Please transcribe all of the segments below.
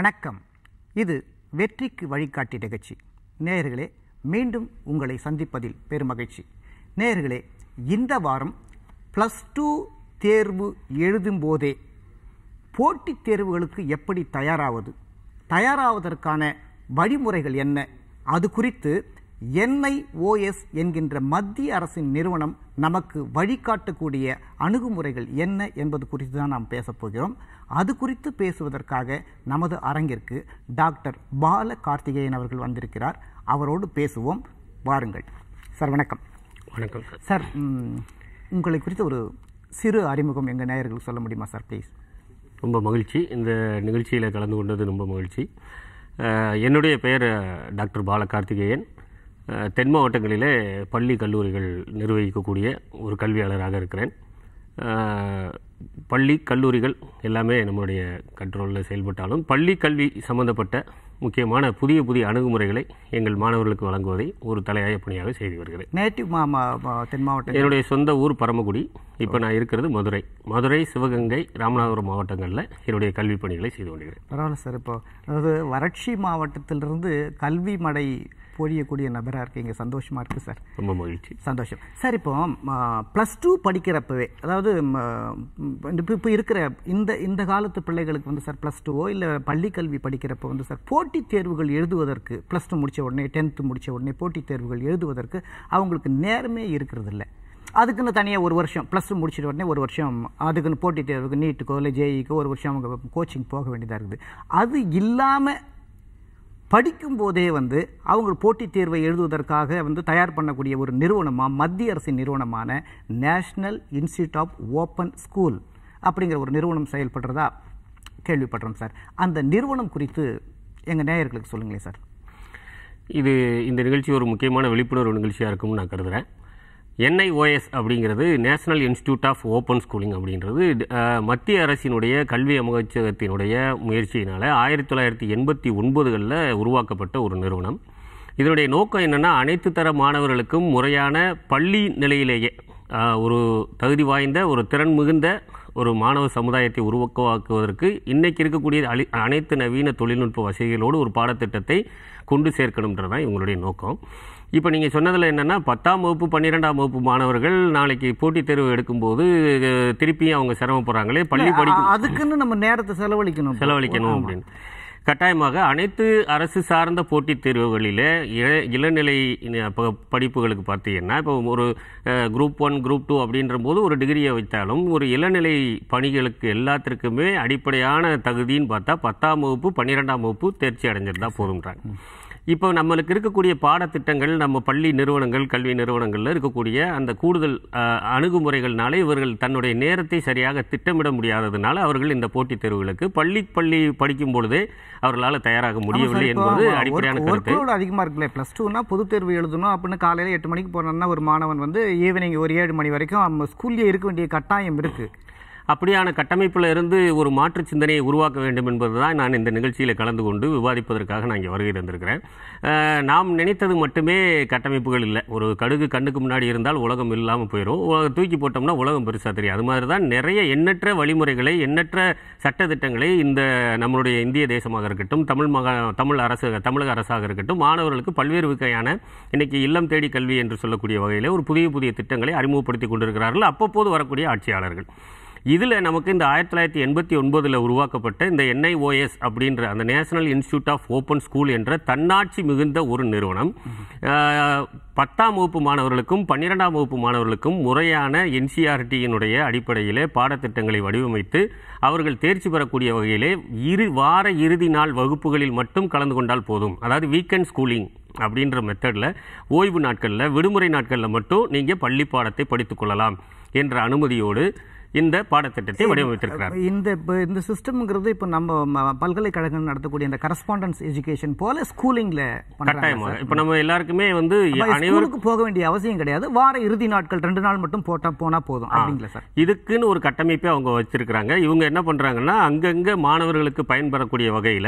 வணக்கம் இது வெற்றிக்கு வழிகாட்டி நிகழ்ச்சி நேயர்களே மீண்டும் உங்களை சந்திப்பதில் பெருமகிழ்ச்சி நேயர்களே இந்த வாரம் ப்ளஸ் டூ தேர்வு எழுதும் போதே போட்டித் தேர்வுகளுக்கு எப்படி தயாராவது தயாராவதற்கான வழிமுறைகள் என்ன அது குறித்து என்ஐஓஎஸ் என்கின்ற மத்திய அரசின் நிறுவனம் நமக்கு வழிகாட்டக்கூடிய அணுகுமுறைகள் என்ன என்பது குறித்து தான் நாம் பேசப் போகிறோம் அது குறித்து பேசுவதற்காக நமது அரங்கிற்கு டாக்டர் பால கார்த்திகேயன் அவர்கள் வந்திருக்கிறார் அவரோடு பேசுவோம் வாருங்கள் சார் வணக்கம் வணக்கம் சார் சார் ம், உங்களை குறித்து ஒரு சிறு அறிமுகம் எங்கள் நேயர்களுக்கு சொல்ல முடியுமா சார் ப்ளீஸ் ரொம்ப மகிழ்ச்சி இந்த நிகழ்ச்சியில் கலந்து கொண்டது ரொம்ப மகிழ்ச்சி அஹ், என்னுடைய பெயர் அஹ், டாக்டர் பால கார்த்திகேயன் அஹ், தென் மாவட்டங்களிலே பள்ளி கல்லூரிகள் நிர்வகிக்கக்கூடிய ஒரு கல்வியாளராக இருக்கிறேன் அஹ், பள்ளி கல்லூரிகள் எல்லாமே நம்மளுடைய கண்ட்ரோலில் செயல்பட்டாலும் பள்ளி கல்வி சம்பந்தப்பட்ட முக்கியமான புதிய புதிய அணுகுமுறைகளை எங்கள் மாணவர்களுக்கு வழங்குவதை ஒரு தலையாய பணியாக செய்து வருகிறேன் நேட்டிவ் மா மா- மா- தென் மாவட்டம் என்னுடைய சொந்த ஊர் பரமக்குடி இப்போ நான் இருக்கிறது மதுரை மதுரை சிவகங்கை ராமநாதபுரம் மாவட்டங்களில் என்னுடைய கல்வி பணிகளை செய்து கொண்டிருக்கிறேன் பரவாயில்ல சார் இப்போ அதாவது வறட்சி மாவட்டத்திலிருந்து கல்வி மடை பொழியக்கூடிய நபராக இருக்கீங்க சந்தோஷமா இருக்கு சார் ரொம்ப மகிழ்ச்சி சந்தோஷம் சார் இப்போ ப்ளஸ் டூ படிக்கிறப்பவே அதாவது ம, ம், இப்போ இப்போ இருக்கிற இந்த இந்த காலத்து பிள்ளைகளுக்கு வந்து சார் ப்ளஸ் டூவோ இல்லை பள்ளி கல்வி படிக்கிறப்ப வந்து சார் போட்டித் தேர்வுகள் எழுதுவதற்கு ப்ளஸ் டூ முடிச்ச உடனே டென்த்து முடிச்ச உடனே போட்டித் தேர்வுகள் எழுதுவதற்கு அவங்களுக்கு நேரமே இருக்கிறது இல்லை அதுக்குன்னு தனியாக ஒரு வருஷம் ப்ளஸ் டூ முடிச்சிட்ட உடனே ஒரு வருஷம் அதுக்குன்னு போட்டித் தேர்வுக்கு நீட்டுக்கோ இல்லை ஜேஇக்கோ ஒரு வருஷம் அவங்க கோச்சிங் போக வேண்டியதாக இருக்குது அது இல்லாமல் படிக்கும்போதே வந்து அவங்க போட்டித் தேர்வை எழுதுவதற்காக வந்து தயார் பண்ணக்கூடிய ஒரு நிறுவனமாக மத்திய அரசின் நிறுவனமான national institute of open school அப்படிங்கிற ஒரு நிறுவனம் செயல்படுறதா கேள்விப்படுறோம் சார் அந்த நிறுவனம் குறித்து எங்கள் நேயர்களுக்கு சொல்லுங்களேன் சார் இது இந்த நிகழ்ச்சி ஒரு முக்கியமான விழிப்புணர்வு நிகழ்ச்சியாக இருக்கும்னு நான் கருதுகிறேன் என்ஐஓஎஸ் அப்படிங்கிறது national institute of open schooling அப்படின்றது அஹ், மத்திய அரசினுடைய கல்வி அமைச்சகத்தினுடைய முயற்சியினால் ஆயிரத்தி தொள்ளாயிரத்தி எண்பத்தி ஒன்பதுகளில் உருவாக்கப்பட்ட ஒரு நிறுவனம் இதனுடைய நோக்கம் என்னென்னா அனைத்து தர மாணவர்களுக்கும் முறையான பள்ளி நிலையிலேயே அஹ், ஒரு தகுதி வாய்ந்த ஒரு திறன் மிகுந்த ஒரு மாணவ சமுதாயத்தை உருவாக்குவதற்கு இன்னைக்கு இருக்கக்கூடிய அலி- அனைத்து நவீன தொழில்நுட்ப வசதிகளோடு ஒரு பாடத்திட்டத்தை கொண்டு சேர்க்கணுன்றது தான் இவங்களுடைய நோக்கம் இப்போ நீங்கள் சொன்னதில் என்னென்னா பத்தாம் வகுப்பு பன்னிரெண்டாம் வகுப்பு மாணவர்கள் நாளைக்கு போட்டித் தேர்வு எடுக்கும்போது அஹ், திருப்பியும் அவங்க சிரமப்படுறாங்களே பள்ளி படிக்கும் அ- அதுக்குன்னு நம்ம நேரத்தை செலவழிக்கணும் செலவழிக்கணும் அப்படின்னு கட்டாயமாக அனைத்து அரசு சார்ந்த போட்டித் தேர்வுகளிலே இள இளநிலை ந- ப- படிப்புகளுக்கு பார்த்தீங்கன்னா இப்போ ஒரு குரூப் ஒன் குரூப் டூ அப்படின்ற போது ஒரு டிகிரியை வைத்தாலும் ஒரு இளநிலை பணிகளுக்கு எல்லாத்திற்குமே அடிப்படையான தகுதின்னு பார்த்தா பத்தாம் வகுப்பு பன்னிரெண்டாம் வகுப்பு தேர்ச்சி அடைஞ்சிருந்தா போதுன்றாங்க இப்போ நம்மளுக்கு இருக்கக்கூடிய பாடத்திட்டங்கள் நம்ம பள்ளி நிறுவனங்கள் கல்வி நிறுவனங்களில் இருக்கக்கூடிய அந்த கூடுதல் அஹ், அணுகுமுறைகள்னால இவர்கள் தன்னுடைய நேரத்தை சரியாக திட்டமிட முடியாததுனால அவர்கள் இந்த போட்டித் தேர்வுகளுக்கு பள்ளி பள்ளி படிக்கும் பொழுதே அவர்களால் தயாராக முடியவில்லை என்பது அடிப்படையான ஒர்க் கருத்து லோடு அதிகமாக இருக்குல்ல ப்ளஸ் டூனா பொது தேர்வு எழுதணும் அப்படின்னு காலையில் எட்டு மணிக்கு போனோம்னா ஒரு மாணவன் வந்து ஈவினிங் ஒரு ஏழு மணி வரைக்கும் நம்ம ஸ்கூல்லேயே இருக்க வேண்டிய கட்டாயம் இருக்கு அப்படியான கட்டமைப்பில் இருந்து ஒரு மாற்று சிந்தனையை உருவாக்க வேண்டும் என்பதுதான் நான் இந்த நிகழ்ச்சியில் கலந்து கொண்டு விவாதிப்பதற்காக நான் இங்கே வருகை தந்திருக்கிறேன் அஹ், நாம் நினைத்தது மட்டுமே கட்டமைப்புகள் இல்லை ஒரு கடுகு கண்ணுக்கு முன்னாடி இருந்தால் உலகம் இல்லாமல் போயிடும் உ- தூக்கி போட்டோம்னா உலகம் பெருசாக தெரியும் அது மாதிரி தான் நிறைய எண்ணற்ற வழிமுறைகளை எண்ணற்ற சட்டத்திட்டங்களை இந்த நம்மளுடைய இந்திய தேசமாக இருக்கட்டும் தமிழ் மகா தமிழ் அரசு தமிழக அரசாக இருக்கட்டும் மாணவர்களுக்கு பல்வேறு வகையான இன்னைக்கு இல்லம் தேடி கல்வி என்று சொல்லக்கூடிய வகையில் ஒரு புதிய புதிய திட்டங்களை அறிமுகப்படுத்தி கொண்டிருக்கிறார்கள் அப்பப்போது வரக்கூடிய ஆட்சியாளர்கள் இதில் நமக்கு இந்த ஆயிரத்தி தொள்ளாயிரத்தி எண்பத்தி ஒன்பதில் உருவாக்கப்பட்ட இந்த என்ஐஓஎஸ் அப்படின்ற அந்த national institute of open school என்ற தன்னாட்சி மிகுந்த ஒரு நிறுவனம் ஆஹ், பத்தாம் வகுப்பு மாணவர்களுக்கும் பன்னிரெண்டாம் வகுப்பு மாணவர்களுக்கும் முறையான என்சிஆர்டியினுடைய அடிப்படையிலே பாடத்திட்டங்களை வடிவமைத்து அவர்கள் தேர்ச்சி பெறக்கூடிய வகையிலே இரு வார இறுதி நாள் வகுப்புகளில் மட்டும் கலந்து கொண்டால் போதும் அதாவது வீக்கெண்ட் ஸ்கூலிங் அப்படின்ற மெத்தடில் ஓய்வு நாட்களில் விடுமுறை நாட்களில் மட்டும் நீங்கள் பள்ளி பாடத்தை படித்துக் கொள்ளலாம் என்ற அனுமதியோடு இந்த பாடத்திட்டத்தை வடிவமைத்திருக்கிறார் இந்த இப்ப இந்த சிஸ்டம்ங்கிறது இப்போ நம்ம ம- பல்கலைக்கழகம் நடத்தக்கூடிய இந்த கரஸ்பாண்டன்ஸ் எஜுகேஷன் போல ஸ்கூலிங்ல கட்டாயமாக இப்போ நம்ம எல்லாருக்குமே வந்து அனைவரும் ஸ்கூலுக்கு போக வேண்டிய அவசியம் கிடையாது வார இறுதி நாட்கள் ரெண்டு நாள் மட்டும் போட்டா போனா போதும் அப்படிங்களா சார் இதுக்குன்னு ஒரு கட்டமைப்பை அவங்க வச்சிருக்கிறாங்க இவங்க என்ன பண்றாங்கன்னா அங்கங்க மாணவர்களுக்கு பயன்பெறக்கூடிய வகையில்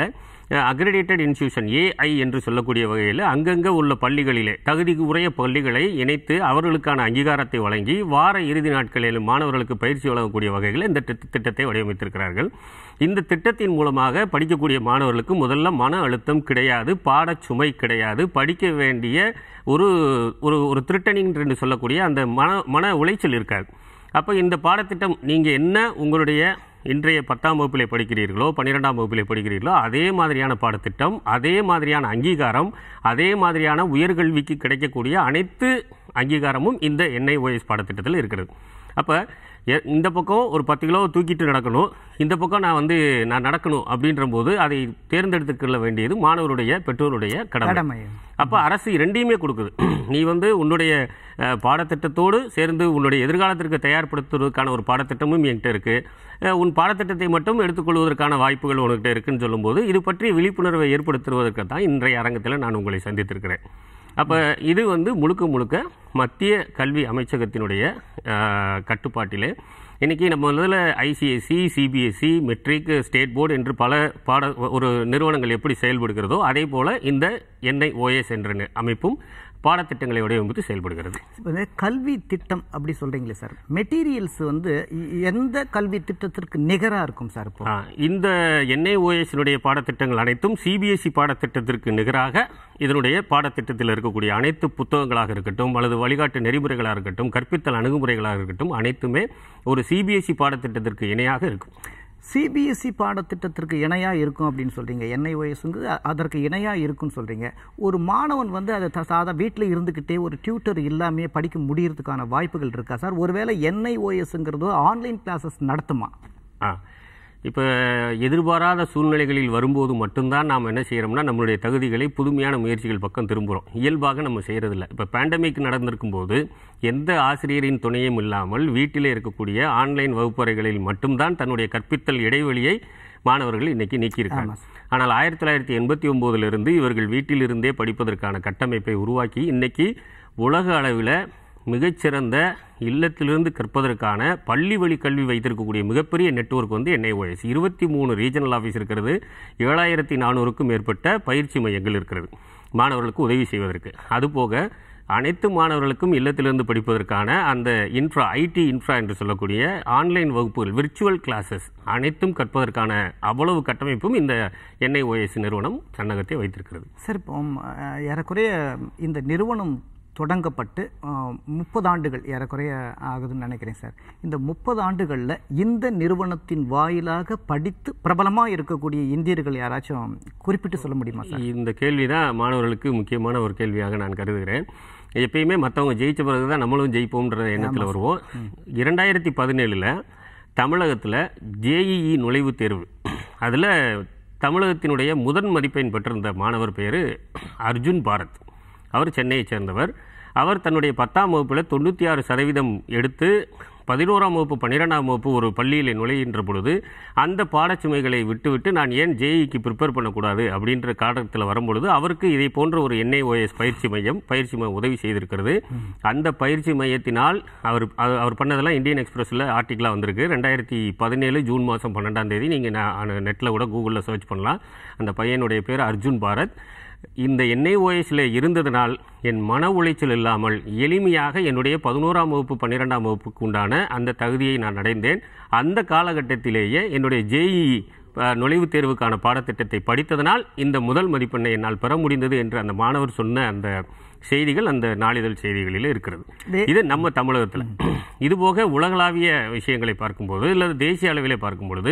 அக்ரிடேட்டட் இன்ஸ்டியூஷன் ஏஐ என்று சொல்லக்கூடிய வகையில் அங்கங்கே உள்ள பள்ளிகளிலே தகுதிக்கு உரிய பள்ளிகளை இணைத்து அவர்களுக்கான அங்கீகாரத்தை வழங்கி வார இறுதி நாட்களில் மாணவர்களுக்கு பயிற்சி வழங்கக்கூடிய வகையில் இந்த திட்ட- திட்டத்தை வடிவமைத்திருக்கிறார்கள் இந்த திட்டத்தின் மூலமாக படிக்கக்கூடிய மாணவர்களுக்கு முதல்ல மன அழுத்தம் கிடையாது பாடச்சுமை கிடையாது படிக்க வேண்டிய ஒரு ஒரு ஒரு த்ரிட்டனிங் என்று சொல்லக்கூடிய அந்த மன மன உளைச்சல் இருக்காது அப்போ இந்த பாடத்திட்டம் நீங்கள் என்ன உங்களுடைய இன்றைய பத்தாம் வகுப்பிலே படிக்கிறீர்களோ பன்னிரெண்டாம் வகுப்பிலே படிக்கிறீர்களோ அதே மாதிரியான பாடத்திட்டம் அதே மாதிரியான அங்கீகாரம் அதே மாதிரியான உயர்கல்விக்கு கிடைக்கக்கூடிய அனைத்து அங்கீகாரமும் இந்த என்ஐஓஎஸ் பாடத்திட்டத்தில் இருக்கிறது அப்போ இந்த பக்கம் ஒரு பத்து கிலோ தூக்கிட்டு நடக்கணும் இந்த பக்கம் நான் வந்து நான் நடக்கணும் அப்படின்ற போது அதை தேர்ந்தெடுத்துக்கொள்ள வேண்டியது மாணவருடைய பெற்றோருடைய கடமை கடமை அப்போ அரசு ரெண்டையுமே கொடுக்குது நீ வந்து உன்னுடைய அஹ், பாடத்திட்டத்தோடு சேர்ந்து உன்னுடைய எதிர்காலத்திற்கு தயார்படுத்துவதற்கான ஒரு பாடத்திட்டமும் என்கிட்ட இருக்கு அஹ், உன் பாடத்திட்டத்தை மட்டும் எடுத்துக்கொள்வதற்கான வாய்ப்புகள் உனக்கிட்ட இருக்குன்னு சொல்லும்போது இது பற்றி விழிப்புணர்வை ஏற்படுத்துவதற்கு தான் இன்றைய அரங்கத்தில் நான் உங்களை சந்தித்திருக்கிறேன் அப்போ இது வந்து முழுக்க முழுக்க மத்திய கல்வி அமைச்சகத்தினுடைய அஹ், கட்டுப்பாட்டிலே இன்னைக்கு நம்ம முதல்ல ICSE CBSE matric state board என்று பல பாட ஒரு நிறுவனங்கள் எப்படி செயல்படுகிறதோ அதே போல இந்த என்ஐஓஎஸ் என்ற நி- அமைப்பும் பாடத்திட்டங்களை வடிவமைத்து செயல்படுகிறது இப்ப இந்த கல்வி திட்டம் அப்படி சொல்றீங்களே சார் மெட்டீரியல்ஸ் வந்து இ- எந்த கல்வி திட்டத்திற்கு நிகரா இருக்கும் சார் இப்போ ஆ, இந்த என்ஐஓஎஸ்னுடைய பாடத்திட்டங்கள் அனைத்தும் சிபிஎஸ்இ பாடத்திட்டத்திற்கு நிகராக இதனுடைய பாடத்திட்டத்தில் இருக்கக்கூடிய அனைத்து புத்தகங்களாக இருக்கட்டும் அல்லது வழிகாட்டு நெறிமுறைகளாக இருக்கட்டும் கற்பித்தல் அணுகுமுறைகளாக இருக்கட்டும் அனைத்துமே ஒரு சிபிஎஸ்இ பாடத்திட்டத்திற்கு இணையாக இருக்கும் சிபிஎஸ்இ பாடத்திட்டத்திற்கு இணையா இருக்கும் அப்படின்னு சொல்றீங்க என்ஐஓஎஸ்ங்கிறது அதற்கு இணையா இருக்கும்னு சொல்றீங்க ஒரு மாணவன் வந்து அதை த- சாதா வீட்டில் இருந்துக்கிட்டே ஒரு டியூட்டர் இல்லாமையே படிக்க முடியறதுக்கான வாய்ப்புகள் இருக்கா சார் ஒருவேளை என்ஐஓஎஸ்ங்கிறதோ ஆன்லைன் கிளாஸஸ் நடத்துமா ஆ இப்போ எதிர்பாராத சூழ்நிலைகளில் வரும்போது மட்டும்தான் நாம் என்ன செய்கிறோம்னா நம்மளுடைய தகுதிகளை புதுமையான முயற்சிகள் பக்கம் திரும்புகிறோம் இயல்பாக நம்ம செய்கிறதில்ல இப்போ பேண்டமிக் நடந்திருக்கும் போது எந்த ஆசிரியரின் துணையும் இல்லாமல் வீட்டிலே இருக்கக்கூடிய ஆன்லைன் வகுப்பறைகளில் மட்டும்தான் தன்னுடைய கற்பித்தல் இடைவெளியை மாணவர்கள் இன்னைக்கு நீக்கியிருக்காங்க ஆனால் ஆயிரத்தி தொள்ளாயிரத்தி எண்பத்தி ஒம்போதிலிருந்து இவர்கள் வீட்டிலிருந்தே படிப்பதற்கான கட்டமைப்பை உருவாக்கி இன்னைக்கு உலக அளவில் மிகச்சிறந்த இல்லத்திலிருந்து கற்பதற்கான பள்ளி வழி கல்வி வைத்திருக்கக்கூடிய மிகப்பெரிய நெட்வொர்க் வந்து என்ஐஓஎஸ் இருபத்தி மூணு ரீஜனல் ஆஃபீஸ் இருக்கிறது ஏழாயிரத்தி நானூறுக்கும் மேற்பட்ட பயிற்சி மையங்கள் இருக்கிறது மாணவர்களுக்கு உதவி செய்வதற்கு அதுபோக அனைத்து மாணவர்களுக்கும் இல்லத்திலிருந்து படிப்பதற்கான அந்த இன்ஃப்ரா ஐடி இன்ஃப்ரா என்று சொல்லக்கூடிய ஆன்லைன் வகுப்புகள் விர்ச்சுவல் கிளாஸஸ் அனைத்தும் கற்பதற்கான அவ்வளவு கட்டமைப்பும் இந்த என்ஐஓஎஸ் நிறுவனம் தன்னகத்தை வைத்திருக்கிறது சார் இப்போ அஹ், ஏறக்குறைய இந்த நிறுவனம் தொடங்கப்பட்டு முப்பது ஆண்டுகள் ஏறக்குறைய ஆகுதுன்னு நினைக்கிறேன் சார் இந்த முப்பது ஆண்டுகளில் இந்த நிறுவனத்தின் வாயிலாக படித்து பிரபலமாக இருக்கக்கூடிய இந்தியர்கள் யாராச்சும் குறிப்பிட்டு சொல்ல முடியுமா சார் இந்த கேள்வி தான் மாணவர்களுக்கு முக்கியமான ஒரு கேள்வியாக நான் கருதுகிறேன் எப்பயுமே மற்றவங்க ஜெயிச்ச பிறகு தான் நம்மளும் ஜெயிப்போம்ன்ற எண்ணத்தில் வருவோம் இரண்டாயிரத்தி பதினேழில் தமிழகத்தில் ஜேஇஇ நுழைவுத் தேர்வு அதில் தமிழகத்தினுடைய முதன் மதிப்பெண் பெற்றிருந்த மாணவர் பேர் அர்ஜுன் பாரத் அவர் சென்னையைச் சேர்ந்தவர் அவர் தன்னுடைய பத்தாம் வகுப்பில் தொண்ணூற்றி ஆறு சதவீதம் எடுத்து பதினோராம் வகுப்பு பன்னிரெண்டாம் வகுப்பு ஒரு பள்ளியில் நுழைகின்ற பொழுது அந்த பாடச்சுமைகளை விட்டுவிட்டு நான் ஏன் ஜேஇக்கு ப்ரிப்பேர் பண்ணக்கூடாது அப்படின்ற காரணத்தில் வரும்பொழுது அவருக்கு இதை போன்ற ஒரு என்ஐஓஎஸ் பயிற்சி மையம் பயிற்சி மையம் உதவி செய்திருக்கிறது அந்த பயிற்சி மையத்தினால் அவர் அவர் அவர் பண்ணதெல்லாம் இந்தியன் எக்ஸ்பிரஸில் ஆர்டிக்கலாக வந்திருக்கு ரெண்டாயிரத்தி பதினேழு ஜூன் மாதம் பன்னெண்டாம் தேதி நீங்கள் நெட்டில் கூட கூகுளில் சர்ச் பண்ணலாம் அந்த பையனுடைய பேர் அர்ஜுன் பாரத் இந்த என்ஐஓஎஸ்ல இருந்ததனால் என் மன உளைச்சல் இல்லாமல் எளிமையாக என்னுடைய பதினோராம் வகுப்பு பன்னிரெண்டாம் வகுப்புக்கு உண்டான அந்த தகுதியை நான் அடைந்தேன் அந்த காலகட்டத்திலேயே என்னுடைய ஜேஇ நுழைவுத் தேர்வுக்கான பாடத்திட்டத்தை படித்ததனால் இந்த முதல் மதிப்பெண்ணை என்னால் பெற முடிந்தது என்று அந்த மாணவர் சொன்ன அந்த செய்திகள் அந்த நாளிதழ் செய்திகளில் இருக்கிறது இது நம்ம தமிழகத்தில் இதுபோக உலகளாவிய விஷயங்களை பார்க்கும்போது இல்லை தேசிய அளவிலே பார்க்கும் பொழுது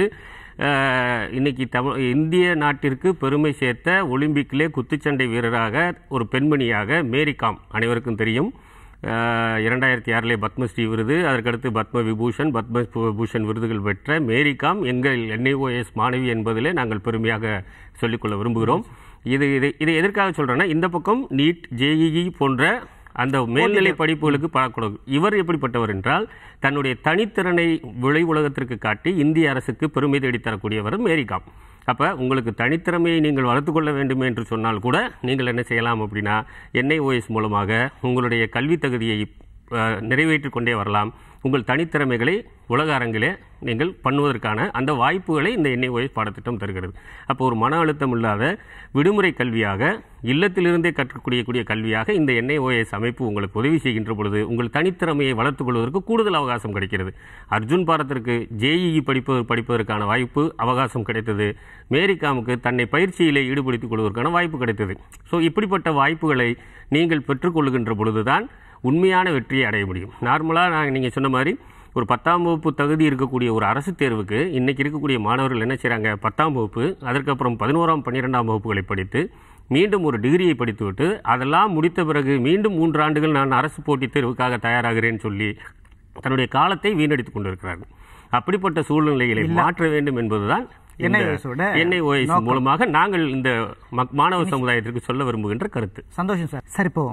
அஹ், இன்னைக்கு தமிழ் இந்திய நாட்டிற்கு பெருமை சேர்த்த ஒலிம்பிக்கிலே குத்துச்சண்டை வீரராக ஒரு பெண்மணியாக மேரிகாம் அனைவருக்கும் தெரியும் அஹ், இரண்டாயிரத்தி ஆறிலே பத்மஸ்ரீ விருது அதற்கடுத்து பத்ம விபூஷன் பத்ம விபூஷன் விருதுகள் பெற்ற மேரிகாம் எங்கள் என்ஐஓஎஸ் மாணவி என்பதிலே நாங்கள் பெருமையாக சொல்லிக்கொள்ள விரும்புகிறோம் இது இது இதை எதற்காக சொல்றேன்னா இந்த பக்கம் நீட் ஜேஇஇ போன்ற அந்த மேல்நிலை படிப்புகளுக்கு பார்க்கணும் இவர் எப்படிப்பட்டவர் என்றால் தன்னுடைய தனித்திறனை விளை உலகத்திற்கு காட்டி இந்திய அரசுக்கு பெருமை தேடித் தரக்கூடியவர் மேரிகாம் அப்ப உங்களுக்கு தனித்திறமையை நீங்கள் வளர்த்துக்கொள்ள வேண்டும் என்று சொன்னால் கூட நீங்கள் என்ன செய்யலாம் அப்படின்னா என்ஐஓஎஸ் மூலமாக உங்களுடைய கல்வி தகுதியை அஹ், நிறைவேற்றிக் கொண்டே வரலாம் உங்கள் தனித்திறமைகளை உலக அரங்கிலே நீங்கள் பண்ணுவதற்கான அந்த வாய்ப்புகளை இந்த என்ஐஓஎஸ் பாடத்திட்டம் தருகிறது அப்போ ஒரு மன அழுத்தம் இல்லாத விடுமுறை கல்வியாக இல்லத்திலிருந்தே கற்றுக்கூடிய கல்வியாக இந்த என்ஐஓஎஸ் அமைப்பு உங்களுக்கு உதவி செய்கின்ற பொழுது உங்கள் தனித்திறமையை வளர்த்துக் கொள்வதற்கு கூடுதல் அவகாசம் கிடைக்கிறது அர்ஜுன் பாரத்திற்கு ஜேஇஇ படிப்பு படிப்பதற்கான வாய்ப்பு அவகாசம் கிடைத்தது மேரிகாமுக்கு தன்னை பயிற்சியிலே ஈடுபடுத்திக் கொள்வதற்கான வாய்ப்பு கிடைத்தது ஸோ இப்படிப்பட்ட வாய்ப்புகளை நீங்கள் பெற்றுக்கொள்கின்ற பொழுதுதான் உண்மையான வெற்றியை அடைய முடியும் நார்மலாக நான் நீங்கள் சொன்ன மாதிரி ஒரு பத்தாம் வகுப்பு தகுதி இருக்கக்கூடிய ஒரு அரசு தேர்வுக்கு இன்னைக்கு இருக்கக்கூடிய மாணவர்கள் என்ன செய்கிறாங்க பத்தாம் வகுப்பு அதற்கப்புறம் பதினோராம் பன்னிரெண்டாம் வகுப்புகளை படித்து மீண்டும் ஒரு டிகிரியை படித்துவிட்டு அதெல்லாம் முடித்த பிறகு மீண்டும் மூன்று ஆண்டுகள் நான் அரசு போட்டித் தேர்வுக்காக தயாராகிறேன்னு சொல்லி தன்னுடைய காலத்தை வீணடித்துக் கொண்டிருக்கிறார்கள் அப்படிப்பட்ட சூழ்நிலைகளை மாற்ற வேண்டும் என்பதுதான் NIOS ஓட என்ஐஓஎஸ் மூலமாக நாங்கள் இந்த மக்- மாணவ சமுதாயத்திற்கு சொல்ல விரும்புகின்ற கருத்து சந்தோஷம் சார் சார் இப்போ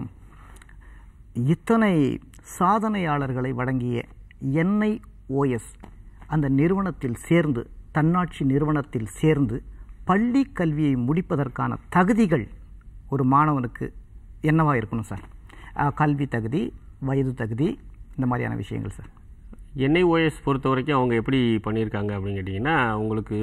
இத்தனை சாதனையாளர்களை வழங்கிய என்ஐஓஎஸ் அந்த நிறுவனத்தில் சேர்ந்து தன்னாட்சி நிறுவனத்தில் சேர்ந்து பள்ளி கல்வியை முடிப்பதற்கான தகுதிகள் ஒரு மாணவனுக்கு என்னவா இருக்கணும் சார் அஹ், கல்வி தகுதி வயது தகுதி இந்த மாதிரியான விஷயங்கள் சார் என்ஐஓஎஸ் பொறுத்த வரைக்கும் அவங்க எப்படி பண்ணியிருக்காங்க அப்படின்னு கேட்டிங்கன்னா உங்களுக்கு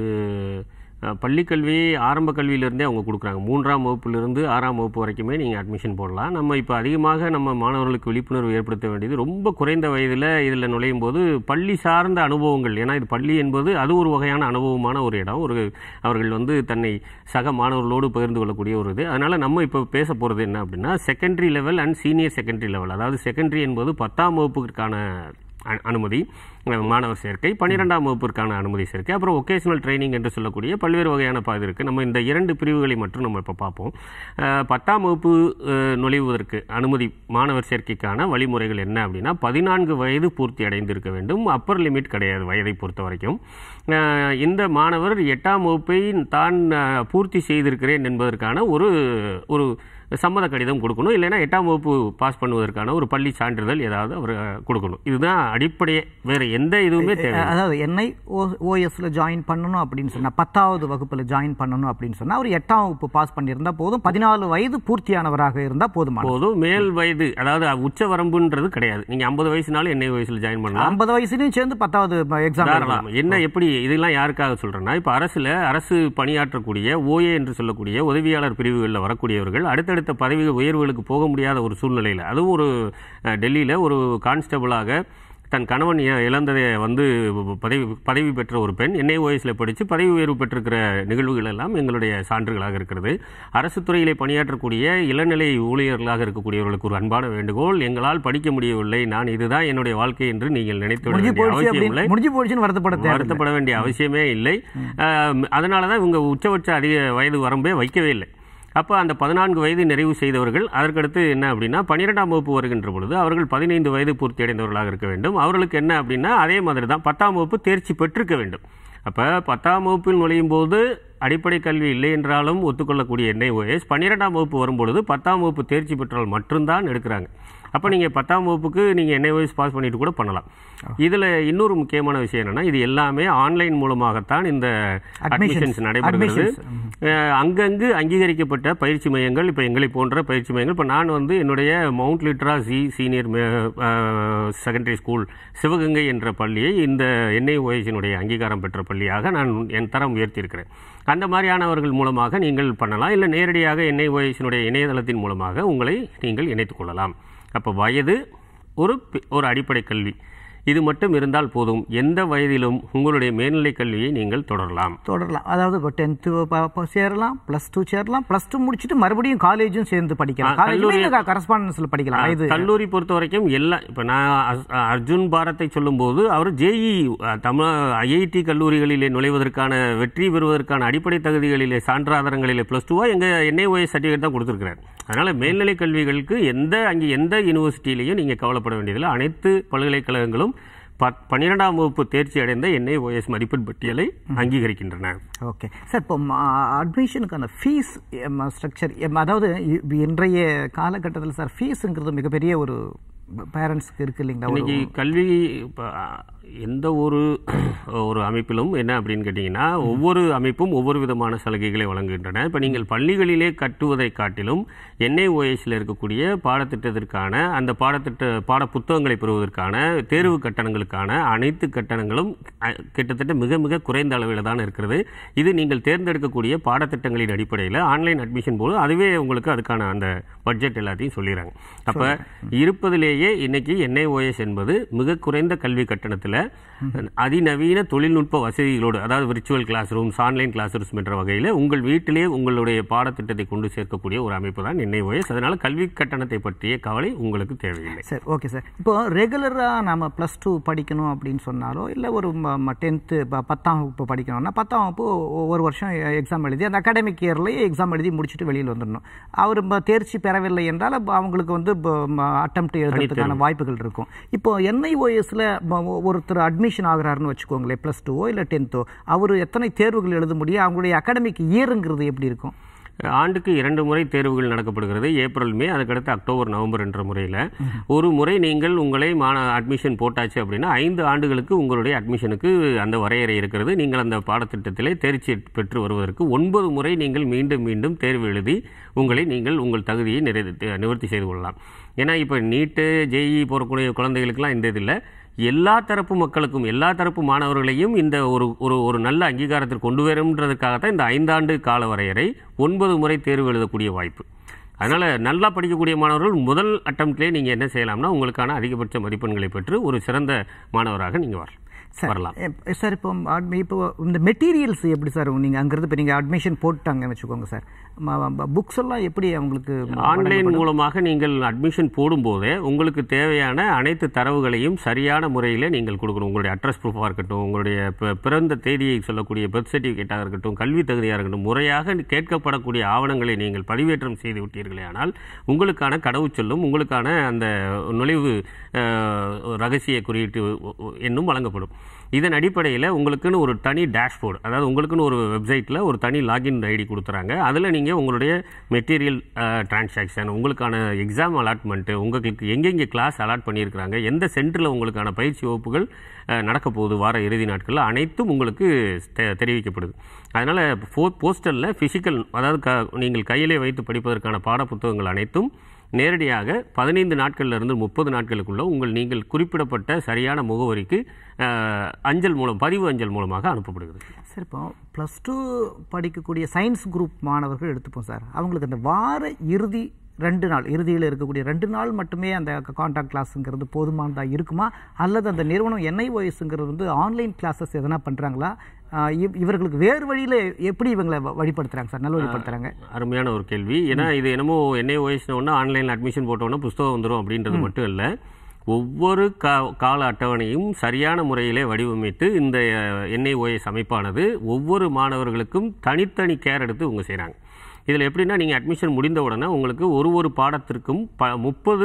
அஹ், பள்ளிக்கல்வி ஆரம்ப கல்வியிலேருந்தே அவங்க கொடுக்குறாங்க மூன்றாம் வகுப்பிலிருந்து ஆறாம் வகுப்பு வரைக்குமே நீங்கள் அட்மிஷன் போடலாம் நம்ம இப்போ அதிகமாக நம்ம மாணவர்களுக்கு விழிப்புணர்வு ஏற்படுத்த வேண்டியது ரொம்ப குறைந்த வயதில் இதில் நுழையும் போது பள்ளி சார்ந்த அனுபவங்கள் ஏன்னா இது பள்ளி என்பது அது ஒரு வகையான அனுபவமான ஒரு இடம் ஒரு அவர்கள் வந்து தன்னை சக மாணவர்களோடு பகிர்ந்து கொள்ளக்கூடிய ஒரு இது அதனால் நம்ம இப்போ பேச போகிறது என்ன அப்படின்னா secondary level and senior secondary level அதாவது செகண்டரி என்பது பத்தாம் வகுப்புக்கான அ- அனுமதி அஹ், மாணவர் சேர்க்கை பன்னிரெண்டாம் வகுப்பிற்கான அனுமதி சேர்க்கை அப்புறம் ஒகேஷனல் ட்ரைனிங் என்று சொல்லக்கூடிய பல்வேறு வகையான பாது இருக்குது நம்ம இந்த இரண்டு பிரிவுகளை மட்டும் நம்ம இப்போ பார்ப்போம் அஹ், பத்தாம் வகுப்பு அஹ், நுழைவதற்கு அனுமதி மாணவர் சேர்க்கைக்கான வழிமுறைகள் என்ன அப்படின்னா பதினான்கு வயது பூர்த்தி அடைந்திருக்க வேண்டும் அப்பர் லிமிட் கிடையாது வயதை பொறுத்த வரைக்கும் அஹ், இந்த மாணவர் எட்டாம் வகுப்பை தான் அஹ், பூர்த்தி செய்திருக்கிறேன் என்பதற்கான ஒரு ஒரு சம்மத கடிதம் கொடுக்கணும் இல்லைன்னா எட்டாம் வகுப்பு பாஸ் பண்ணுவதற்கான ஒரு பள்ளி சான்றிதழ் ஏதாவது அவர் கொடுக்கணும் இதுதான் அடிப்படையே வேற எந்த இதுவுமே தேவை அதாவது என்ஐ ஓஎஸ்ல ஜாயின் பண்ணணும் அப்படின்னு சொன்னா பத்தாவது வகுப்புல ஜாயின் பண்ணணும் அப்படின்னு சொன்னா அவர் எட்டாம் வகுப்பு பாஸ் பண்ணியிருந்தா போதும் பதினாலு வயது பூர்த்தியானவராக இருந்தா போதுமானது போதும் மேல் வயது அதாவது உச்ச வரம்புன்றது கிடையாது நீங்க ஐம்பது வயசுனாலும் என்ன வயசுல ஜாயின் பண்ணலாம் ஐம்பது வயசுலயும் சேர்ந்து பத்தாவது எக்ஸாம் தாராளம் என்ன எப்படி இதெல்லாம் யாருக்காக சொல்றேன்னா இப்ப அரசுல அரசு பணியாற்றக்கூடிய ஓஏ என்று சொல்லக்கூடிய உதவியாளர் பிரிவுகளில் வரக்கூடியவர்கள் அடுத்தடுத்த பதவி உயர்வுகளுக்கு போக முடியாத ஒரு சூழ்நிலையில் அதுவும் ஒரு அஹ், டெல்லியில ஒரு கான்ஸ்டபிளாக தன் கணவன் இ- இழந்ததை வந்து பதவி பதவி பெற்ற ஒரு பெண் என்ஐஓஎஸ்ல படித்து பதவி உயர்வு பெற்றிருக்கிற நிகழ்வுகள் எல்லாம் எங்களுடைய சான்றுகளாக இருக்கிறது அரசு துறையிலே பணியாற்றக்கூடிய இளநிலை ஊழியர்களாக இருக்கக்கூடியவர்களுக்கு ஒரு அன்பான வேண்டுகோள் எங்களால் படிக்க முடியவில்லை நான் இதுதான் என்னுடைய வாழ்க்கை என்று நீங்கள் நினைத்து விட முடிஞ்சு வேண்டிய போயிடுச்சு அவசியம் இல்லை அப்படின்னு முடிஞ்சு போயிடுச்சுன்னு வருத்தப்பட தேவை வருத்தப்பட வேண்டிய அவசியமே இல்லை அதனால தான் இவங்க உச்சபட்ச அதிக வயது வரம்பே வைக்கவே இல்லை அப்போ அந்த பதினான்கு வயது நிறைவு செய்தவர்கள் அதற்கடுத்து என்ன அப்படின்னா பன்னிரெண்டாம் வகுப்பு வருகின்ற பொழுது அவர்கள் பதினைந்து வயது பூர்த்தி அடைந்தவர்களாக இருக்க வேண்டும் அவர்களுக்கு என்ன அப்படின்னா அதே மாதிரி தான் பத்தாம் வகுப்பு தேர்ச்சி பெற்றிருக்க வேண்டும் அப்போ பத்தாம் வகுப்பில் நுழையும் போது அடிப்படை கல்வி இல்லை என்றாலும் ஒத்துக்கொள்ளக்கூடிய என்ஐஓஎஸ் பன்னிரெண்டாம் வகுப்பு வரும்பொழுது பத்தாம் வகுப்பு தேர்ச்சி பெற்றால் மட்டும்தான் எடுக்கிறாங்க அப்போ நீங்கள் பத்தாம் வகுப்புக்கு நீங்கள் என்ஐஓஎஸ் பாஸ் பண்ணிட்டு கூட பண்ணலாம் இதில் இன்னொரு முக்கியமான விஷயம் என்னன்னா இது எல்லாமே ஆன்லைன் மூலமாகத்தான் இந்த அட்மிஷன்ஸ் நடைபெறுகிறது அஹ், அங்கங்கு அங்கீகரிக்கப்பட்ட பயிற்சி மையங்கள் இப்போ எங்களை போன்ற பயிற்சி மையங்கள் இப்போ நான் வந்து என்னுடைய Mount Litera Zee senior secondary school Sivaganga என்ற பள்ளியை இந்த என்ஐஓஎஸினுடைய அங்கீகாரம் பெற்ற பள்ளியாக நான் என் தரம் உயர்த்தியிருக்கிறேன் அந்த மாதிரியானவர்கள் மூலமாக நீங்கள் பண்ணலாம் இல்லை நேரடியாக என்ஐஓஎஸினுடைய இணையதளத்தின் மூலமாக உங்களை நீங்கள் இணைத்துக் கொள்ளலாம் அப்போ வயது ஒரு பி- ஒரு அடிப்படை கல்வி இது மட்டும் இருந்தால் போதும் எந்த வயதிலும் உங்களுடைய மேல்நிலை கல்வியை நீங்கள் தொடரலாம் தொடரலாம் அதாவது இப்போ டென்த்து சேரலாம் ப்ளஸ் டூ சேரலாம் ப்ளஸ் டூ முடிச்சுட்டு மறுபடியும் காலேஜும் சேர்ந்து படிக்கலாம் ஆ, கல்லூரி- காலேஜ் கரஸ்பாண்டன்ஸ்ல படிக்கலாம் இது கல்லூரி பொறுத்த வரைக்கும் எல்லாம் இப்போ நான் அஸ்- அர்ஜுன் பாரத்தை சொல்லும்போது அவர் ஜேஇ தமிழ் ஐஐடி கல்லூரிகளிலே நுழைவதற்கான வெற்றி பெறுவதற்கான அடிப்படை தகுதிகளிலே சான்றாதாரங்களிலே ப்ளஸ் டூவா எங்கள் என்ஐஓஎஸ் சர்டிஃபிகேட் தான் கொடுத்துருக்கிறார் அதனால் மேல்நிலை கல்விகளுக்கு எந்த அங்கே எந்த யூனிவர்சிட்டியிலையும் நீங்கள் கவலைப்பட வேண்டியதில்லை அனைத்து பல்கலைக்கழகங்களும் பத் பன்னிரெண்டாம் வகுப்பு தேர்ச்சி அடைந்த என்ஐஓஎஸ் மதிப்பெண் பட்டியலை அங்கீகரிக்கின்றன ஓகே சார் இப்போ அட்மிஷனுக்கான ஃபீஸ் ஸ்ட்ரக்சர் அதாவது இ- இன்றைய காலகட்டத்தில் சார் ஃபீஸுங்கிறது மிகப்பெரிய ஒரு பேரண்ட்ஸ்க்கு இருக்கு இல்லைங்களா ஒரு- இன்னைக்கு கல்வி இப்ப, எந்த ஒரு ஒரு அமைப்பிலும் என்ன அப்படின்னு கேட்டிங்கன்னா ஒவ்வொரு அமைப்பும் ஒவ்வொரு விதமான சலுகைகளை வழங்குகின்றன இப்போ நீங்கள் பள்ளிகளிலே கட்டுவதை காட்டிலும் என்ஐஓஎஸ்ல இருக்கக்கூடிய பாடத்திட்டத்திற்கான அந்த பாடத்திட்ட பாட புத்தகங்களை பெறுவதற்கான தேர்வு கட்டணங்களுக்கான அனைத்து கட்டணங்களும் அ, கிட்டத்தட்ட மிக மிக குறைந்த அளவில் தான் இருக்கிறது இது நீங்கள் தேர்ந்தெடுக்கக்கூடிய பாடத்திட்டங்களின் அடிப்படையில் ஆன்லைன் அட்மிஷன் போது அதுவே உங்களுக்கு அதுக்கான அந்த பட்ஜெட் எல்லாத்தையும் சொல்லிடுறாங்க அப்ப இருப்பதிலேயே இன்னைக்கு என்ஐஓஎஸ் என்பது மிக குறைந்த கல்வி கட்டணத்தில் அதிநவீன தொழில்நுட்ப வசதிகளோடு அதாவது virtual classrooms online classrooms என்ற வகையில் உங்கள் வீட்டிலே உங்களுடைய பாடத்திட்டத்தை கொண்டு சேர்க்கக்கூடிய ஒரு அமைப்பு தான் என்ஐஓஎஸ் அதனால கல்வி கட்டணத்தை பற்றிய கவலை உங்களுக்கு தேவையில்லை சரி ஓகே சார் இப்போ ரெகுலராக நம்ம ப்ளஸ் டூ படிக்கணும் அப்படின்னு சொன்னாலோ இல்லை ஒரு டென்த்து பத்தாம் வகுப்பு படிக்கணும்னா பத்தாம் வகுப்பு ஒ- ஒரு வருஷம் எக்ஸாம் எழுதி அந்த அகாடமிக் இயர்லேயே எக்ஸாம் எழுதி முடிச்சுட்டு வெளியில் வந்துடணும் அவர் ம- தேர்ச்சி பெறவில்லை என்றால் அப்ப அவங்களுக்கு வந்து அட்டம் எழுதுறதுக்கான வாய்ப்புகள் இருக்கும் இப்போ என்ஐஓஎஸ்ல ஒருத்தர் அட்மிஷன் ஆகுறாருன்னு வச்சுக்கோங்களேன் ப்ளஸ் டூவோ இல்லை டென்த்தோ அவர் எத்தனை தேர்வுகள் எழுத முடியும் அவங்களுடைய அகாடமிக் இயருங்கிறது எப்படி இருக்கும் ஆண்டுக்கு இரண்டு முறை தேர்வுகள் நடக்கப்படுகிறது ஏப்ரல் மே அதுக்கடுத்து அக்டோபர் நவம்பர் என்ற முறையில் ஒரு முறை நீங்கள் உங்களை மான அட்மிஷன் போட்டாச்சு அப்படின்னா ஐந்து ஆண்டுகளுக்கு உங்களுடைய அட்மிஷனுக்கு அந்த வரையறை இருக்கிறது நீங்கள் அந்த பாடத்திட்டத்திலே தேர்ச்சி பெற்று வருவதற்கு ஒன்பது முறை நீங்கள் மீண்டும் மீண்டும் தேர்வு எழுதி உங்களை நீங்கள் உங்கள் தகுதியை நிறை நிவர்த்தி செய்து கொள்ளலாம் ஏன்னா இப்போ நீட்டு ஜேஇ போகக்கூடிய குழந்தைகளுக்கெல்லாம் இந்த இது இல்லை எல்லா தரப்பு மக்களுக்கும் எல்லா தரப்பு மாணவர்களையும் இந்த ஒரு ஒரு ஒரு நல்ல அங்கீகாரத்தில் கொண்டு வரும்ன்றதுக்காகத்தான் இந்த ஐந்தாண்டு கால வரையறை ஒன்பது முறை தேர்வு எழுதக்கூடிய வாய்ப்பு அதனால நல்லா படிக்கக்கூடிய மாணவர்கள் முதல் அட்டம்ப்ட்லேயே நீங்க என்ன செய்யலாம்னா உங்களுக்கான அதிகபட்ச மதிப்பெண்களை பெற்று ஒரு சிறந்த மாணவராக நீங்க வரலாம் சார் வரலாம் எப்- சார் இப்போ admi- இப்போ இந்த மெட்டீரியல்ஸ் எப்படி சார் நீங்கள் அங்கிருந்து இப்போ நீங்கள் அட்மிஷன் போட்டாங்கன்னு வச்சுக்கோங்க சார் புக்ஸ் எல்லாம் எப்படி அவங்களுக்கு ஆன்லைன் மூலமாக நீங்கள் அட்மிஷன் போடும்போதே உங்களுக்கு தேவையான அனைத்து தரவுகளையும் சரியான முறையில் நீங்கள் கொடுக்கணும் உங்களுடைய அட்ரஸ் ப்ரூஃபாக இருக்கட்டும் உங்களுடைய பி- பிறந்த தேதியை சொல்லக்கூடிய பர்த் சர்டிஃபிகேட்டாக இருக்கட்டும் கல்வி தகுதியாக இருக்கட்டும் முறையாக கேட்கப்படக்கூடிய ஆவணங்களை நீங்கள் பதிவேற்றம் செய்து விட்டீர்களே ஆனால் உங்களுக்கான கடவுச்சொல்லும் உங்களுக்கான அந்த நுழைவு அஹ், ரகசிய குறியீட்டு என்னும் வழங்கப்படும் இதன் அடிப்படையில் உங்களுக்குன்னு ஒரு தனி டேஷ்போர்டு அதாவது உங்களுக்குன்னு ஒரு வெப்சைட்டில் ஒரு தனி லாகின் ஐடி கொடுத்துறாங்க அதில் நீங்கள் உங்களுடைய மெட்டீரியல் டிரான்சாக்ஷன் உங்களுக்கான எக்ஸாம் அலாட்மெண்ட்டு உங்களுக்கு எங்கெங்கே கிளாஸ் அலாட் பண்ணியிருக்கிறாங்க எந்த சென்டரில் உங்களுக்கான பயிற்சி வகுப்புகள் அஹ், நடக்க போகுது வார இறுதி நாட்களில் அனைத்தும் உங்களுக்கு தெ- தெரிவிக்கப்படுது அதனால் ஃபோ போஸ்டலில் ஃபிசிக்கல் அதாவது க நீங்கள் கையிலே வைத்து படிப்பதற்கான பாடப்புத்தகங்கள் அனைத்தும் நேரடியாக பதினைந்து நாட்கள்ல இருந்து முப்பது நாட்களுக்குள்ள உங்கள் நீங்கள் குறிப்பிடப்பட்ட சரியான முகவரிக்கு அஹ், அஞ்சல் மூலம் பதிவு அஞ்சல் மூலமாக அனுப்பப்படுகிறது சார் இப்போ ப்ளஸ் டூ படிக்கக்கூடிய சயின்ஸ் குரூப் மாணவர்கள் எடுத்துப்போம் சார் அவங்களுக்கு அந்த வார இறுதி ரெண்டு நாள் இறுதியில் இருக்கக்கூடிய ரெண்டு நாள் மட்டுமே அந்த காண்டாக்ட் கிளாஸுங்கிறது போதுமானதாக இருக்குமா அல்லது அந்த நிறுவனம் என்ஐஓஎஸ்ங்கிறது வந்து ஆன்லைன் கிளாஸஸ் எதனா பண்ணுறாங்களா இவர்களுக்கு வேறு வழியில் எப்படி இவங்களை வ- வழிபடுத்துறாங்க சார் நல்ல வழிபடுத்துறாங்க அருமையான ஒரு கேள்வி ஏன்னா இது என்னமோ என்ஐஓஎஸ் ஒன்று ஆன்லைனில் அட்மிஷன் போட்டோன்னா புஸ்தகம் வந்துடும் அப்படின்றது மட்டும் இல்லை ஒவ்வொரு கா கால அட்டவணையும் சரியான முறையிலே வடிவமைத்து இந்த என்ஐஓஎஸ் அமைப்பானது ஒவ்வொரு மாணவர்களுக்கும் தனித்தனி கேர் எடுத்து இவங்க செய்கிறாங்க இதில் எப்படின்னா நீங்கள் அட்மிஷன் முடிந்த உடனே உங்களுக்கு ஒரு ஒரு பாடத்திற்கும் ப முப்பது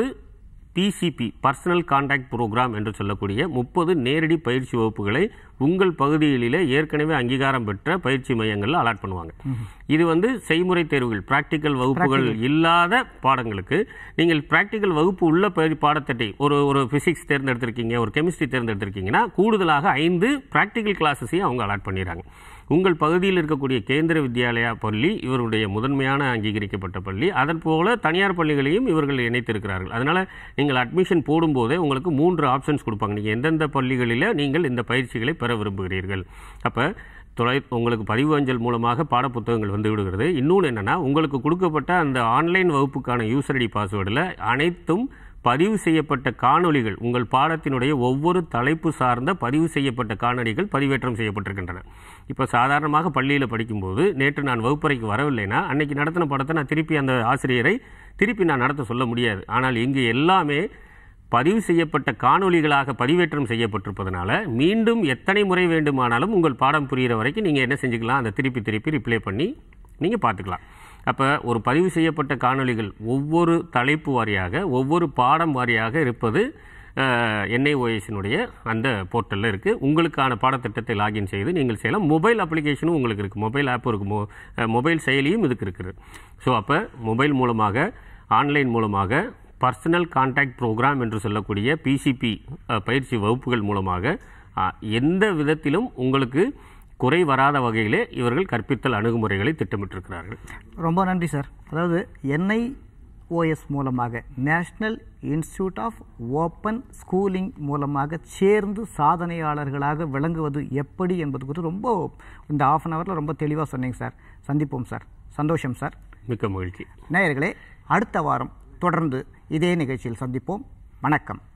பிசிபி பர்சனல் கான்டாக்ட் ப்ரோக்ராம் என்று சொல்லக்கூடிய முப்பது நேரடி பயிற்சி வகுப்புகளை உங்கள் பகுதிகளிலே ஏற்கனவே அங்கீகாரம் பெற்ற பயிற்சி மையங்களில் அலாட் பண்ணுவாங்க இது வந்து செய்முறை தேர்வுகள் பிராக்டிக்கல் வகுப்புகள் இல்லாத பாடங்களுக்கு நீங்கள் பிராக்டிக்கல் வகுப்பு உள்ள பயிற்சி பாடத்திட்டை ஒரு ஒரு பிசிக்ஸ் தேர்ந்தெடுத்திருக்கீங்க ஒரு கெமிஸ்ட்ரி தேர்ந்தெடுத்திருக்கீங்கன்னா கூடுதலாக ஐந்து பிராக்டிக்கல் கிளாஸஸையும் அவங்க அலாட் பண்ணிடுறாங்க உங்கள் பகுதியில் இருக்கக்கூடிய கேந்திர வித்யாலயா பள்ளி இவருடைய முதன்மையான அங்கீகரிக்கப்பட்ட பள்ளி அதன் போல தனியார் பள்ளிகளையும் இவர்கள் இணைத்திருக்கிறார்கள் அதனால நீங்கள் அட்மிஷன் போடும்போதே உங்களுக்கு மூன்று ஆப்ஷன்ஸ் கொடுப்பாங்க நீங்கள் எந்தெந்த பள்ளிகளில் நீங்கள் இந்த பயிற்சிகளை பெற விரும்புகிறீர்கள் அப்போ தொலை உங்களுக்கு பதிவு அஞ்சல் மூலமாக பாடப்புத்தகங்கள் வந்து விடுகிறது இன்னொன்று என்னன்னா உங்களுக்கு கொடுக்கப்பட்ட அந்த ஆன்லைன் வகுப்புக்கான யூசர் ஐடி பாஸ்வேர்டில் அனைத்தும் பதிவு செய்யப்பட்ட காணொளிகள் உங்கள் பாடத்தினுடைய ஒவ்வொரு தலைப்பு சார்ந்த பதிவு செய்யப்பட்ட காணொளிகள் பதிவேற்றம் செய்யப்பட்டிருக்கின்றன இப்போ சாதாரணமாக பள்ளியில் படிக்கும்போது நேற்று நான் வகுப்பறைக்கு வரவில்லைன்னா அன்னைக்கு நடத்தின படத்தை நான் திருப்பி அந்த ஆசிரியரை திருப்பி நான் நடத்த சொல்ல முடியாது ஆனால் இங்கு எல்லாமே பதிவு செய்யப்பட்ட காணொளிகளாக பதிவேற்றம் செய்யப்பட்டிருப்பதனால மீண்டும் எத்தனை முறை வேண்டுமானாலும் உங்கள் பாடம் புரிகிற வரைக்கும் நீங்கள் என்ன செஞ்சுக்கலாம் அதை திருப்பி திருப்பி ரிப்ளை பண்ணி நீங்கள் பார்த்துக்கலாம் அப்போ ஒரு பதிவு செய்யப்பட்ட காணொளிகள் ஒவ்வொரு தலைப்பு வாரியாக ஒவ்வொரு பாடம் வாரியாக இருப்பது என்ஐஓஎஸினுடைய அந்த போர்ட்டலில் இருக்குது உங்களுக்கான பாடத்திட்டத்தை லாகின் செய்து நீங்கள் செய்யலாம் மொபைல் அப்ளிகேஷனும் உங்களுக்கு இருக்குது மொபைல் ஆப் இருக்குது மொ மொபைல் செயலியும் இதுக்கு இருக்குது ஸோ அப்போ மொபைல் மூலமாக ஆன்லைன் மூலமாக பர்சனல் கான்டாக்ட் ப்ரோக்ராம் என்று சொல்லக்கூடிய பிசிபி பயிற்சி வகுப்புகள் மூலமாக அஹ், எந்த விதத்திலும் உங்களுக்கு குறை வராத வகையிலே இவர்கள் கற்பித்தல் அணுகுமுறைகளை திட்டமிட்டிருக்கிறார்கள் ரொம்ப நன்றி சார் அதாவது என்ஐ ஓஎஸ் மூலமாக national institute of open schooling மூலமாக சேர்ந்து சாதனையாளர்களாக விளங்குவது எப்படி என்பது குறித்து ரொம்ப இந்த ஆஃப் அன் ஹவரில் ரொம்ப தெளிவாக சொன்னீங்க சார் சந்திப்போம் சார் சந்தோஷம் சார் மிக்க மகிழ்ச்சி நேயர்களே அடுத்த வாரம் தொடர்ந்து இதே நிகழ்ச்சியில் சந்திப்போம் வணக்கம்